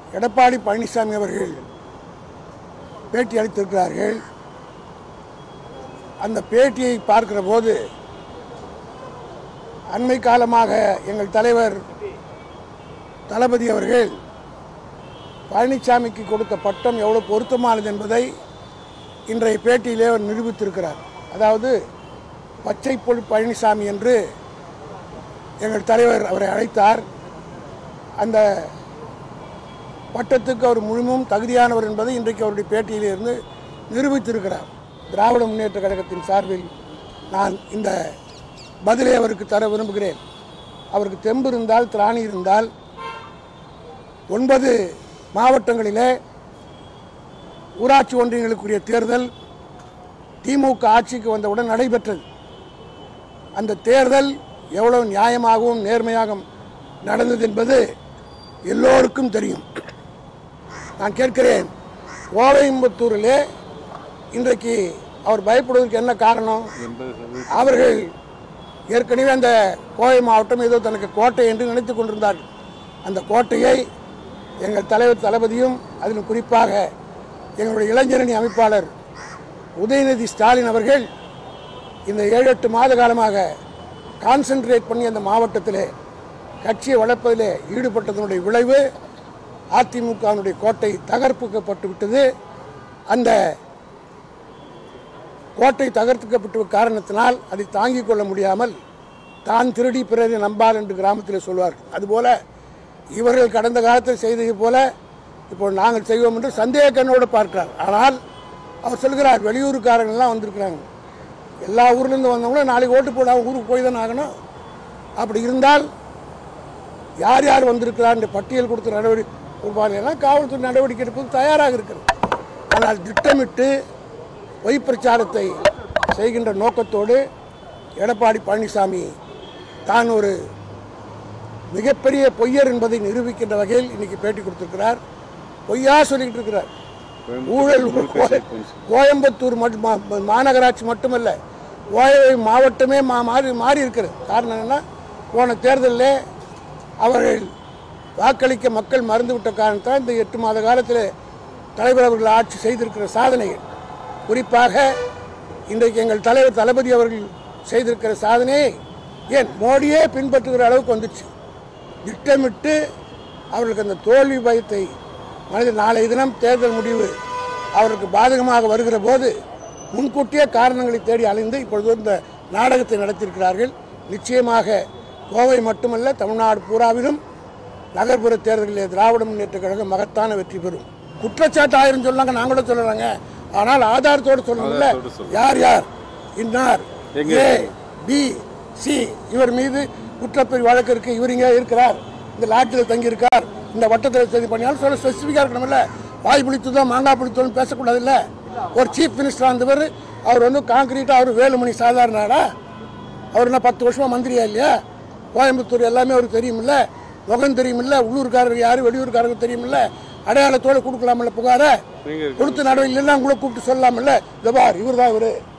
எடப்பாடி பழனிசாமி அவர்கள் பேட்டி அளித்திருக்கிறார்கள் அந்த பேட்டியை பார்க்கிற போது அண்மை காலமாக எங்கள் தலைவர் தளபதி அவர்கள் பழனிசாமிக்கு கொடுத்த பட்டம் எவ்வளவு பொருத்தமானது என்பதை இன்றைய பேட்டியிலே அவர் நிரூபித்திருக்கிறார் அதாவது பச்சை பொல் பழனிசாமி என்று எங்கள் தலைவர் அவரை அழைத்தார் அந்த பட்டத்துக்கு அவர் முழுமையும் தகுதியானவர் என்பதை இன்றைக்கு அவருடைய பேட்டியிலிருந்து நிரூபித்திருக்கிறார் திராவிட முன்னேற்ற கழகத்தின் சார்பில் நான் இந்த பதிலை அவருக்கு தர விரும்புகிறேன் அவருக்கு தெம்பு இருந்தால் திராணி இருந்தால் ஒன்பது மாவட்டங்களிலே ஊராட்சி ஒன்றியங்களுக்குரிய தேர்தல் திமுக ஆட்சிக்கு வந்தவுடன் நடைபெற்றது அந்த தேர்தல் எவ்வளவு நியாயமாகவும் நேர்மையாகவும் நடந்தது என்பது எல்லோருக்கும் தெரியும் நான் கேட்கிறேன் கோவைம்புத்தூரிலே இன்றைக்கு அவர் பயப்படுவதற்கு என்ன காரணம் அவர்கள் ஏற்கனவே அந்த கோவை மாவட்டம் ஏதோ தனக்கு கோட்டை என்று நினைத்துக் கொண்டிருந்தார்கள் அந்த கோட்டையை எங்கள் தலைவர் தளபதியும் அதிலும் குறிப்பாக எங்களுடைய இளைஞரணி அமைப்பாளர் உதயநிதி ஸ்டாலின் அவர்கள் இந்த ஏழு எட்டு மாத காலமாக கான்சென்ட்ரேட் பண்ணி அந்த மாவட்டத்திலே கட்சியை வளர்ப்பதிலே ஈடுபட்டதனுடைய விளைவு அதிமுகவினுடைய கோட்டை தகர்ப்புக்கப்பட்டு விட்டது அந்த கோட்டை தகர்த்துக்கப்பட்ட காரணத்தினால் அதை தாங்கிக் கொள்ள முடியாமல் தான் திருடி பிறரை நம்பார் என்று கிராமத்தில் சொல்வார் அதுபோல இவர்கள் கடந்த காலத்தில் செய்தது போல இப்போ நாங்கள் செய்வோம் என்று சந்தேக கண்ணோடு பார்க்கிறார் ஆனால் அவர் சொல்கிறார் வெளியூருக்காரங்கள்லாம் வந்திருக்கிறாங்க எல்லா ஊர்லேருந்து வந்தவங்களும் நாளைக்கு ஓட்டு போட அவங்க ஊருக்கு போய் தானே ஆகணும் அப்படி இருந்தால் யார் யார் வந்திருக்கிறார் என்ற பட்டியல் கொடுத்த நடவடிக்கை கொடுப்பாங்கன்னா காவல்துறை நடவடிக்கை எடுப்பது தயாராக இருக்கிறது ஆனால் திட்டமிட்டு பொய் பிரச்சாரத்தை செய்கின்ற நோக்கத்தோடு எடப்பாடி பழனிசாமி தான் ஒரு மிகப்பெரிய பொய்யர் என்பதை நிரூபிக்கின்ற வகையில் இன்னைக்கு பேட்டி கொடுத்திருக்கிறார் பொய்யா சொல்லிக்கிட்டு இருக்கிறார் ஊழல் கோ- கோயம்புத்தூர் மட்டும் மா- மாநகராட்சி மட்டுமல்ல கோவை மாவட்டமே மா மாறி மாறி இருக்கிறது காரணம் என்னன்னா போன தேர்தலில் அவர்கள் வாக்களிக்க மக்கள் மறந்துவிட்ட காரணத்தால் இந்த எட்டு மாத காலத்தில் தலைவர் அவர்கள் ஆட்சி செய்திருக்கிற சாதனைகள் குறிப்பாக இன்றைக்கு எங்கள் தலைவர் தளபதி அவர்கள் செய்திருக்கிற சாதனையை ஏன் மோடியே பின்பற்றுகிற அளவுக்கு வந்துச்சு திட்டமிட்டு அவர்களுக்கு அந்த தோல்வி பயத்தை மனித நாளைய தினம் தேர்தல் முடிவு அவருக்கு பாதகமாக வருகிற போது முன்கூட்டியே காரணங்களை தேடி அலைந்து இப்பொழுது இந்த நாடகத்தை நடத்தியிருக்கிறார்கள் நிச்சயமாக கோவை மட்டுமல்ல தமிழ்நாடு பூராவிலும் நகர்ப்புற தேர்தலில் திராவிட முன்னேற்ற கழகம் மகத்தான வெற்றி பெறும் குற்றச்சாட்டு ஆயிரம் சொன்னாங்க நான் கூட சொல்லுறாங்க ஆனால் ஆதாரத்தோடு சொல்லணும்ல யார் யார் இன்னார் ஏ பி சி இவர் மீது குற்றப்பிரிவு வழக்கு இருக்கு இவர் இங்கே இருக்கிறார் இந்த லாட்ஜில் தங்கி இருக்கார் இந்த வட்டத்தில் செய்தி பண்ணியாலும் சொல்ல ஸ்பெசிஃபிக்காக இருக்கணும்ல வாய் பிடித்ததும் மாங்காய் பிடித்ததும் பேசக்கூடாதுல்ல ஒரு சீஃப் மினிஸ்டர் வந்தவர் அவர் வந்து காங்கிரீட்டாக அவர் வேலுமணி சாதாரணாடா அவர் என்ன பத்து வருஷமா மந்திரியா இல்லையா கோயம்புத்தூர் எல்லாமே அவருக்கு தெரியுமில்ல முகம் தெரியுமில்ல உள்ளூர்காரருக்கு யாரு வெளியூர்காரங்க தெரியுமில்ல அடையாளத்தோடு கொடுக்கலாமில்ல புகார கொடுத்து நடவடிக்கை இல்லைன்னா உங்களை கூப்பிட்டு சொல்லலாமில்ல இந்த பார் இவர் தான் இவரு